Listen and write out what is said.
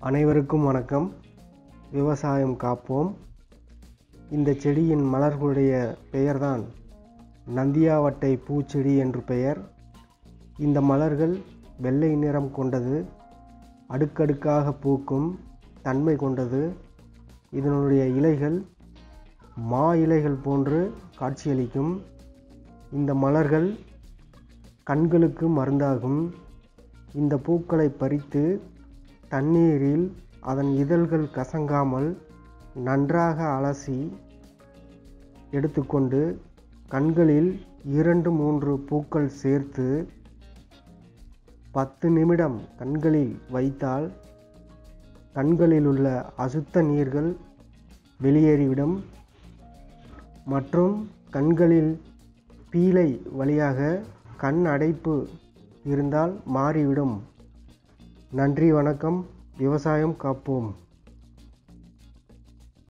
அனைவருக்கும் வணக்கம் விவசாயம் காப்போம் இந்த செடியின் மலர்களுடைய பெயர்தான் நந்தியாவட்டை பூச்செடி என்று பெயர் இந்த மலர்கள் வெள்ளை நிறம் கொண்டது அடுக்கடுக்காக பூக்கும் தன்மை கொண்டது இதனுடைய இலைகள் மா இலைகள் போன்று காட்சியளிக்கும் இந்த மலர்கள் கண்களுக்கு மருந்தாகும் இந்த பூக்களை பறித்து தண்ணீரில் அதன் இதழ்கள் கசங்காமல் நன்றாக அலசி எடுத்துக்கொண்டு கண்களில் இரண்டு மூன்று பூக்கள் சேர்த்து பத்து நிமிடம் கண்களில் வைத்தால் கண்களில் உள்ள அசுத்த நீர்கள் வெளியேறிவிடும் மற்றும் கண்களில் பீலை வழியாக கண் அடைப்பு இருந்தால் மாறிவிடும் நன்றி வணக்கம் விவசாயம் காப்போம்